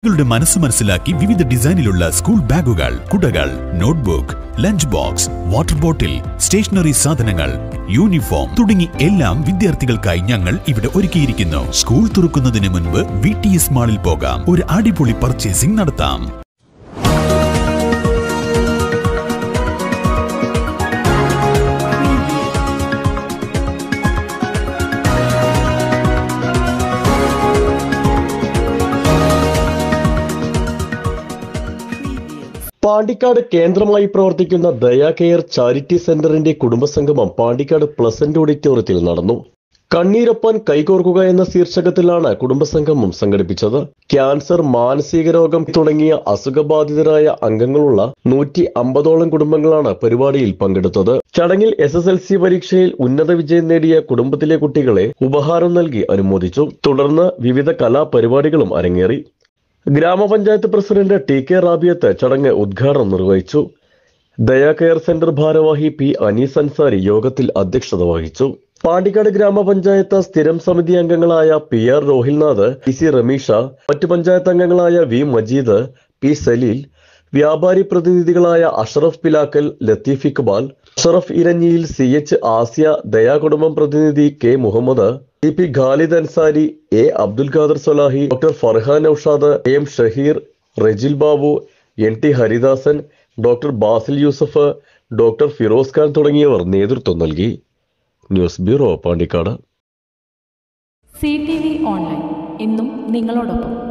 കുട്ടികളുടെ മനസ്സ് മനസ്സിലാക്കി വിവിധ ഡിസൈനിലുള്ള സ്കൂൾ ബാഗുകൾ കുടകൾ notebook lunch box water bottle stationery സാധനങ്ങൾ യൂണിഫോം തുടങ്ങി എല്ലാം വിദ്യാർത്ഥികൾക്കായി ഞങ്ങൾ ഇവിടെ ഒരുക്കിയിരിക്കുന്നു സ്കൂൾ തുറക്കുന്നതിന് മുൻപ് വി ടി എസ് മാളിൽ പോകാം ഒരു അടിപൊളി പർച്ചേസിംഗ് നടത്താം പാണ്ടിക്കാട് കേന്ദ്രമായി പ്രവർത്തിക്കുന്ന ദയാ കെയർ ചാരിറ്റി സെന്ററിന്റെ കുടുംബസംഗമം പാണ്ടിക്കാട് പ്ലസന്റ് ഓഡിറ്റോറിയത്തിൽ നടന്നു കണ്ണീരൊപ്പാൻ കൈകോർക്കുക എന്ന ശീർഷകത്തിലാണ് കുടുംബസംഗമം സംഘടിപ്പിച്ചത് ക്യാൻസർ മാനസിക രോഗം തുടങ്ങിയ അസുഖബാധിതരായ അംഗങ്ങളുള്ള നൂറ്റി അമ്പതോളം കുടുംബങ്ങളാണ് പരിപാടിയിൽ പങ്കെടുത്തത് ചടങ്ങിൽ എസ് എസ് എൽ സി പരീക്ഷയിൽ ഉന്നത വിജയം നേടിയ കുടുംബത്തിലെ കുട്ടികളെ ഉപഹാരം നൽകി അനുമോദിച്ചു തുടർന്ന് വിവിധ കലാപരിപാടികളും അരങ്ങേറി ഗ്രാമപഞ്ചായത്ത് പ്രസിഡന്റ് ടി കെ റാബിയത്ത് ചടങ്ങ് ഉദ്ഘാടനം നിർവഹിച്ചു ദയാ കെയർ സെന്റർ ഭാരവാഹി പി അനീസ് അൻസാരി യോഗത്തിൽ അധ്യക്ഷത വഹിച്ചു പാണ്ടിക്കാട് ഗ്രാമപഞ്ചായത്ത് സ്ഥിരം സമിതി അംഗങ്ങളായ P R Rohilnath P C Rameesha മറ്റു പഞ്ചായത്ത് അംഗങ്ങളായ വി മജീദ് പി സലീൽ വ്യാപാരി പ്രതിനിധികളായ അഷറഫ് പിലാക്കൽ ലത്തീഫ് ഇക്ബാൽ അഷറഫ് ഇരഞ്ഞിയിൽ സി എച്ച് ആസിയ ദയാ കുടുംബം പ്രതിനിധി K Muhammad T P Khalid Ansari A Abdul Khader Solahi doctor Farhan Naushad A M Shaheer Rejil Babu N T Haridasan doctor Basil Yusuf doctor Firoz Khan തുടങ്ങിയവർ നേതൃത്വം നൽകി news bureau Pandikkad C T V online എന്നും നിങ്ങളോടൊപ്പം